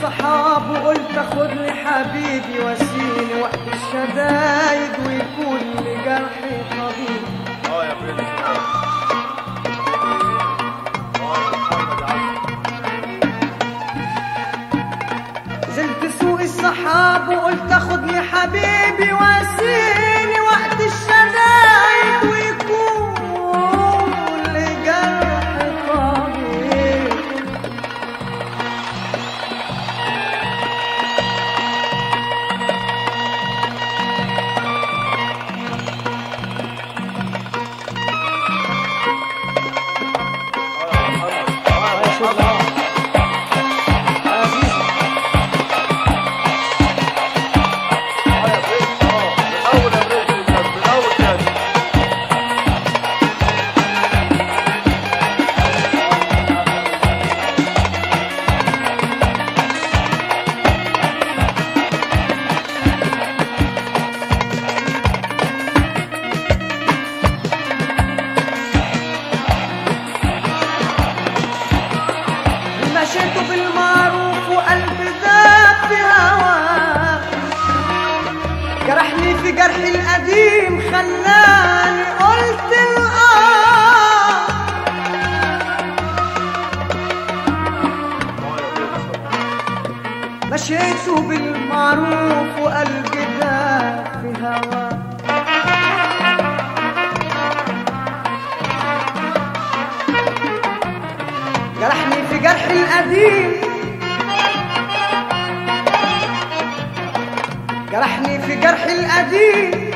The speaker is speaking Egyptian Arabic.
الصحاب وقلت خدني حبيبي واسيني وقت الشدايد ويكون لجرحي طبيب اه يا برنس اه يا محمد عبد نزلت سوق الصحاب وقلت خدني حبيبي واسيني وقت الشدايد ويكون لجرحي طبيب اه يا محمد اه يا محمد اه يا برنس اه من اول يا برنس من اول تاني مشيت بالمعروف وقلبي ذاب في هواه جرحني في جرحي القديم خلاني قلت الآه اه يا برنس مشيت بالمعروف وقلبي ذاب في هواه جرحني في جرحي القديم جرحني في جرحي القديم